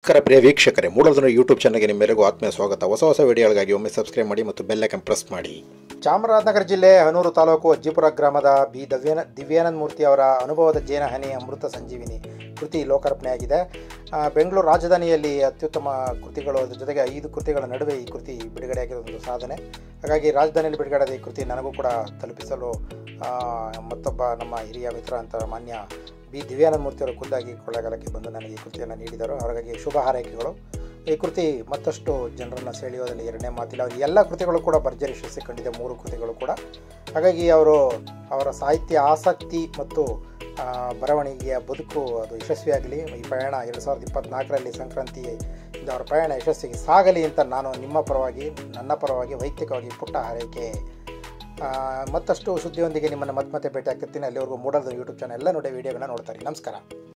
ನಮಸ್ಕಾರ ಪ್ರಿಯ ವೀಕ್ಷಕರೇ ಮೂಡಲ್ದನ ಯೂಟ್ಯೂಬ್ ಚಾನಲ್ಗೆ ನಿಮ್ಮೆಲ್ಲರಿಗೂ ಆತ್ಮೀಯ ಸ್ವಾಗತ ಹೊಸ ಹೊಸ ವಿಡಿಯೋಗಳಿಗಾಗಿ ಒಮ್ಮೆ ಸಬ್ಸ್ಕ್ರೈಬ್ ಮಾಡಿ ಮತ್ತು ಬೆಲ್ಲೈಕನ್ ಪ್ರೆಸ್ ಮಾಡಿ ಚಾಮರಾಜನಗರ ಜಿಲ್ಲೆ ಹನೂರು ತಾಲೂಕು ಅಜ್ಜಿಪುರ ಗ್ರಾಮದ ಬಿ ದವ್ಯಾನ ದಿವ್ಯಾನಂದ ಮೂರ್ತಿ ಅವರ ಅನುಭವದ ಜೇನಹನಿ ಅಮೃತ ಸಂಜೀವಿನಿ ಕೃತಿ ಲೋಕಾರ್ಪಣೆಯಾಗಿದೆ ಆ, ಬೆಂಗಳೂರು ರಾಜಧಾನಿಯಲ್ಲಿ ಅತ್ಯುತ್ತಮ ಕೃತಿಗಳು ಅದ್ರ ಜೊತೆಗೆ ಐದು ಕೃತಿಗಳ ನಡುವೆ ಈ ಕೃತಿ ಬಿಡುಗಡೆಯಾಗಿರೋ ಒಂದು ಸಾಧನೆ ಹಾಗಾಗಿ ರಾಜಧಾನಿಯಲ್ಲಿ ಬಿಡುಗಡೆಯಾದ ಈ ಕೃತಿ ನನಗೂ ಕೂಡ ತಲುಪಿಸಲು ಆ, ಮತ್ತೊಬ್ಬ ನಮ್ಮ ಹಿರಿಯ ಮಿತ್ರ ಅಂತ ಮಾನ್ಯ ಬಿ ದಿವ್ಯಾನಂದ ಮೂರ್ತಿಯವರು ಖುದ್ದಾಗಿ ಕೊಳ್ಳೇಗಾಲಕ್ಕೆ ಬಂದು ನನಗೆ ಈ ಕೃತಿಯನ್ನು ನೀಡಿದರು ಹಾಗಾಗಿ ಶುಭ ಹಾರೈಕೆಗಳು ಈ ಕೃತಿ ಮತ್ತಷ್ಟು ಜನರನ್ನು ಸೆಳೆಯೋದಲ್ಲಿ ಎರಡನೇ ಮಾತಿಲ್ಲ ಅವರ ಎಲ್ಲ ಕೃತಿಗಳು ಕೂಡ ಭರ್ಜರಿ ಯಶಸ್ಸು ಕಂಡಿದೆ ಮೂರು ಕೃತಿಗಳು ಕೂಡ ಹಾಗಾಗಿ ಅವರು ಅವರ ಸಾಹಿತ್ಯ ಆಸಕ್ತಿ ಮತ್ತು ಆ, ಬರವಣಿಗೆಯ ಬದುಕು ಅದು ಯಶಸ್ವಿಯಾಗಲಿ ಈ ಪ್ರಯಾಣ ಎರಡು ಸಾವಿರದ ಇಪ್ಪತ್ತ್ನಾಲ್ಕರಲ್ಲಿ ಸಂಕ್ರಾಂತಿ ಇಂದ ಅವರ ಪ್ರಯಾಣ ಯಶಸ್ಸಿಗೆ ಸಾಗಲಿ ಅಂತ ನಾನು ನಿಮ್ಮ ಪರವಾಗಿ ನನ್ನ ಪರವಾಗಿ ವೈಯಕ್ತಿಕವಾಗಿ ಪುಟ್ಟ ಹಾರೈಕೆ ಆ, ಮತ್ತಷ್ಟು ಸುದ್ದಿಯೊಂದಿಗೆ ನಿಮ್ಮನ್ನು ಮತ್ತೆ ಮತ್ತೆ ಭೇಟಿ ಆಗ್ತಿರ್ತೀನಿ ಅಲ್ಲಿವರೆಗೂ ಮೂಡಲ್ದು ಯೂಟ್ಯೂಬ್ ಚಾನಲ್ ಎಲ್ಲ ನೋಡಿ ವೀಡಿಯೋಗಳನ್ನ ನೋಡ್ತಾರೆ ನಮಸ್ಕಾರ